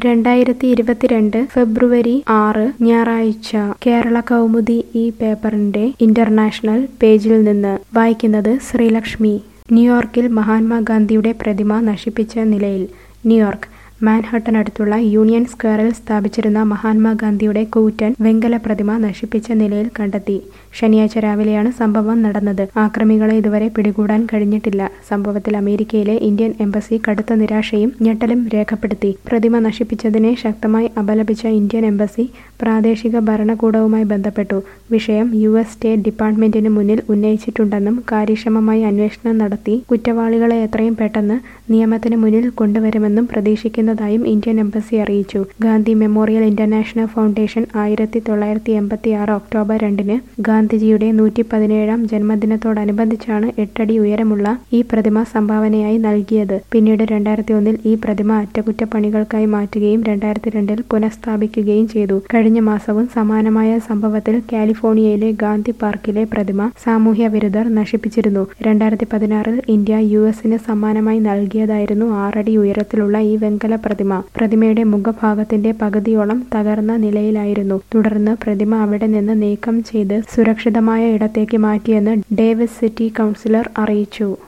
രണ്ടായിരത്തി ഇരുപത്തിരണ്ട് ഫെബ്രുവരി ആറ് ഞായറാഴ്ച കേരള കൗമുദി ഈ പേപ്പറിന്റെ ഇന്റർനാഷണൽ പേജിൽ നിന്ന് വായിക്കുന്നത് ശ്രീലക്ഷ്മി ന്യൂയോർക്കിൽ മഹാത്മാഗാന്ധിയുടെ പ്രതിമ നശിപ്പിച്ച നിലയിൽ ന്യൂയോർക്ക് മാൻഹട്ടനടുത്തുള്ള യൂണിയൻ സ്ക്വയറിൽ സ്ഥാപിച്ചിരുന്ന മഹാത്മാഗാന്ധിയുടെ കൂറ്റൻ വെങ്കല പ്രതിമ നശിപ്പിച്ച നിലയിൽ കണ്ടെത്തി ശനിയാഴ്ച രാവിലെയാണ് സംഭവം നടന്നത് ആക്രമികളെ ഇതുവരെ പിടികൂടാൻ കഴിഞ്ഞിട്ടില്ല സംഭവത്തിൽ അമേരിക്കയിലെ ഇന്ത്യൻ എംബസി കടുത്ത നിരാശയും ഞെട്ടലും രേഖപ്പെടുത്തി പ്രതിമ നശിപ്പിച്ചതിനെ ശക്തമായി അപലപിച്ച ഇന്ത്യൻ എംബസി പ്രാദേശിക ഭരണകൂടവുമായി ബന്ധപ്പെട്ടു വിഷയം യു എസ് സ്റ്റേറ്റ് ഡിപ്പാർട്ട്മെന്റിന് മുന്നിൽ ഉന്നയിച്ചിട്ടുണ്ടെന്നും കാര്യക്ഷമമായി അന്വേഷണം നടത്തി കുറ്റവാളികളെ എത്രയും പെട്ടെന്ന് നിയമത്തിന് മുന്നിൽ കൊണ്ടുവരുമെന്നും പ്രതീക്ഷിക്കുന്നതായും ഇന്ത്യൻ എംബസി അറിയിച്ചു ഗാന്ധി മെമ്മോറിയൽ ഇന്റർനാഷണൽ ഫൗണ്ടേഷൻ ആയിരത്തി തൊള്ളായിരത്തി എൺപത്തി ആറ് ഒക്ടോബർ രണ്ടിന് ഗാന്ധിജിയുടെ നൂറ്റി പതിനേഴാം ജന്മദിനത്തോടനുബന്ധിച്ചാണ് എട്ടടി ഉയരമുള്ള ഈ പ്രതിമ സംഭാവനയായി നൽകിയത് പിന്നീട് രണ്ടായിരത്തി ഒന്നിൽ ഈ പ്രതിമ അറ്റകുറ്റപ്പണികൾക്കായി മാറ്റുകയും രണ്ടായിരത്തി രണ്ടിൽ പുനഃസ്ഥാപിക്കുകയും ചെയ്തു കഴിഞ്ഞ മാസവും സമാനമായ സംഭവത്തിൽ കാലിഫോർണിയയിലെ ഗാന്ധി പാർക്കിലെ പ്രതിമ സാമൂഹ്യ വിരുദ്ധർ നശിപ്പിച്ചിരുന്നു രണ്ടായിരത്തി പതിനാറിൽ ഇന്ത്യ യു എസിന് സമ്മാനമായി നൽകിയതായിരുന്നു ആറടി ഉയരത്തിലുള്ള ഈ വെങ്കല പ്രതിമ പ്രതിമയുടെ മുഖഭാഗത്തിന്റെ പകുതിയോളം തകർന്ന നിലയിലായിരുന്നു തുടർന്ന് പ്രതിമ അവിടെ നിന്ന് നീക്കം ചെയ്ത് സുരക്ഷിതമായ ഇടത്തേക്ക് മാറ്റിയെന്ന് ഡേവിസ് സിറ്റി കൗൺസിലർ അറിയിച്ചു